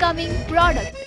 coming product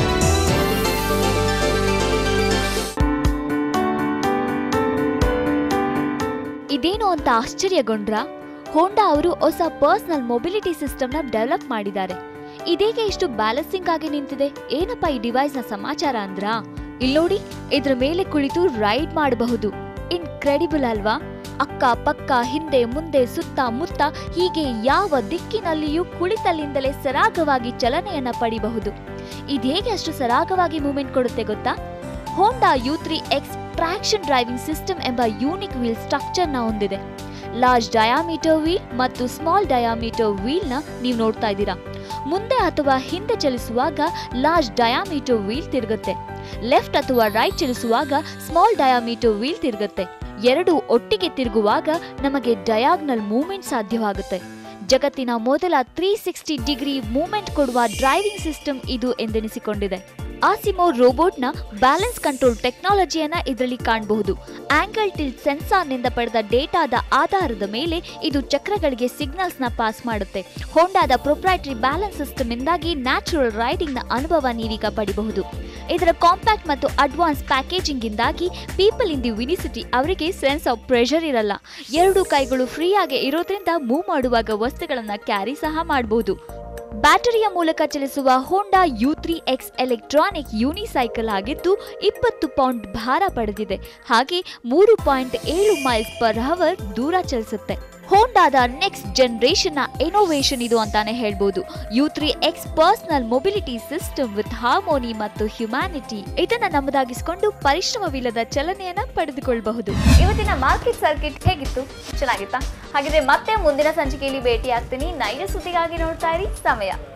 ಇದೇನು ಅಂತ ಆಶ್ಚರ್ಯಗೊಂಡ್ರ ಹೋಂಡಾ ಅವರು ಹೊಸ ಪರ್ಸನಲ್ ಮೊಬಿಲಿಟಿ ಸಿಸ್ಟಮ್ನ ಡೆವಲಪ್ ಮಾಡಿದ್ದಾರೆ ಇದೇಗೆ ಇಷ್ಟು ಬ್ಯಾಲೆನ್ಸಿಂಗ್ ಆಗಿ ನಿಂತಿದೆ ಏನಪ್ಪ ಈ ಡಿವೈಸ್ ನ ಸಮಾಚಾರ ಅಂದ್ರ ಇಲ್ನೋಡಿ ಇದ್ರ ಮೇಲೆ ಕುಳಿತು ರೈಡ್ ಮಾಡಬಹುದು ಇನ್ಕ್ರೆಡಿಬಲ್ ಅಲ್ವಾ ಅಕ್ಕ ಪಕ್ಕ ಹಿಂದೆ ಮುಂದೆ ಸುತ್ತ ಮುತ್ತ ಹೀಗೆ ಯಾವ ದಿಕ್ಕಿನಲ್ಲಿಯೂ ಕುಳಿತಲ್ಲಿಂದಲೇ ಸರಾಗವಾಗಿ ಚಲನೆಯನ್ನ ಪಡಿಬಹುದು ಇದೇಗೆ ಅಷ್ಟು ಸರಾಗವಾಗಿ ಮೂವ್ಮೆಂಟ್ ಕೊಡುತ್ತೆ ಗೊತ್ತಾ Honda U three X traction driving system ಎಂಬ ಯೂನಿಕ್ ವೀಲ್ ಸ್ಟ್ರಕ್ಚರ್ನ ಹೊಂದಿದೆ ಲಾರ್ಜ್ ಡಯಾಮೀಟರ್ ವೀಲ್ ಮತ್ತು ಸ್ಮಾಲ್ ಡಯಾಮೀಟರ್ ವೀಲ್ನ ನೀವು ನೋಡ್ತಾ ಇದ್ದೀರಾ ಮುಂದೆ ಅಥವಾ ಹಿಂದೆ ಚಲಿಸುವಾಗ ಲಾರ್ಜ್ ಡಯಾಮೀಟರ್ ವೀಲ್ ತಿರುಗುತ್ತೆ ಲೆಫ್ಟ್ ಅಥವಾ ರೈಟ್ ಚಲಿಸುವಾಗ ಸ್ಮಾಲ್ ಡಯಾಮೀಟರ್ ವೀಲ್ ತಿರುಗುತ್ತೆ ಎರಡು ಒಟ್ಟಿಗೆ ತಿರುಗುವಾಗ ನಮಗೆ ಡಯಾಗ್ನಲ್ ಮೂವ್ಮೆಂಟ್ ಸಾಧ್ಯವಾಗುತ್ತೆ ಜಗತ್ತಿನ ಮೊದಲ ತ್ರೀ ಸಿಕ್ಸ್ಟಿ ಡಿಗ್ರಿ ಮೂವ್ಮೆಂಟ್ ಕೊಡುವ ಡ್ರೈವಿಂಗ್ ಸಿಸ್ಟಮ್ ಇದು ಎಂದೆನಿಸಿಕೊಂಡಿದೆ ಆಸಿಮೋ ರೋಬೋಟ್ನ ಬ್ಯಾಲೆನ್ಸ್ ಕಂಟ್ರೋಲ್ ಟೆಕ್ನಾಲಜಿಯನ್ನ ಇದರಲ್ಲಿ ಕಾಣಬಹುದು ಆಂಗಲ್ ಟಿಲ್ಟ್ ಸೆನ್ಸಾರ್ನಿಂದ ಪಡೆದ ಡೇಟಾದ ಆಧಾರದ ಮೇಲೆ ಇದು ಚಕ್ರಗಳಿಗೆ ಸಿಗ್ನಲ್ಸ್ನ ಪಾಸ್ ಮಾಡುತ್ತೆ ಹೋಂಡಾದ ಪ್ರೊಪ್ರೈಟರಿ ಬ್ಯಾಲೆನ್ಸ್ ಸಿಸ್ಟಮ್ ಇಂದಾಗಿ ನ್ಯಾಚುರಲ್ ರೈಡಿಂಗ್ನ ಅನುಭವ ನೀವೀಗ ಪಡಿಬಹುದು ಇದರ ಕಾಂಪ್ಯಾಕ್ಟ್ ಮತ್ತು ಅಡ್ವಾನ್ಸ್ ಪ್ಯಾಕೇಜಿಂಗ್ ಇಂದಾಗಿ ಪೀಪಲ್ ಇನ್ ದಿ ವಿನಿಸಿಟಿ ಅವರಿಗೆ ಸೆನ್ಸ್ ಆಫ್ ಪ್ರೆಷರ್ ಇರಲ್ಲ ಎರಡು ಕೈಗಳು ಫ್ರೀ ಆಗಿ ಇರೋದ್ರಿಂದ ಮೂವ್ ಮಾಡುವಾಗ ವಸ್ತುಗಳನ್ನ ಕ್ಯಾರಿ ಸಹ ಮಾಡಬಹುದು ಬ್ಯಾಟರಿಯ ಮೂಲಕ ಚಲಿಸುವ Honda U three X electronic unicycle ಆಗಿದ್ದು ಇಪ್ಪತ್ತು ಪೌಂಡ್ ಭಾರ ಪಡೆದಿದೆ ಹಾಗೆ ಮೂರು ಪಾಯಿಂಟ್ ಏಳು ಮೈಲ್ಸ್ ಪರ್ ಅವರ್ ದೂರ ಚಲಿಸುತ್ತೆ ಹೋಂಡಾದ ನೆಕ್ಸ್ಟ್ ಜನರೇಷನ್ ನ ಇನೋವೇಷನ್ ಇದು ಅಂತಾನೆ ಹೇಳ್ಬೋದು U three X personal mobility system with harmony ಮತ್ತು ಹ್ಯುಮ್ಯಾನಿಟಿ ಇದನ್ನ ನಮ್ಮದಾಗಿಸಿಕೊಂಡು ಪರಿಶ್ರಮವಿಲ್ಲದ ಚಲನೆಯನ್ನ ಪಡೆದುಕೊಳ್ಳಬಹುದು ಇವತ್ತಿನ ಮಾರ್ಕೆಟ್ ಸರ್ಕಿಟ್ ಹೇಗಿತ್ತು ಚೆನ್ನಾಗಿತ್ತಾ ಹಾಗಿದ್ರೆ ಮತ್ತೆ ಮುಂದಿನ ಸಂಚಿಕೆಯಲ್ಲಿ ಭೇಟಿ ಆಗ್ತೀನಿ ನೈಜ ಸುದ್ದಿಗಾಗಿ ನೋಡ್ತಾ ಇರಿ ಸಮಯ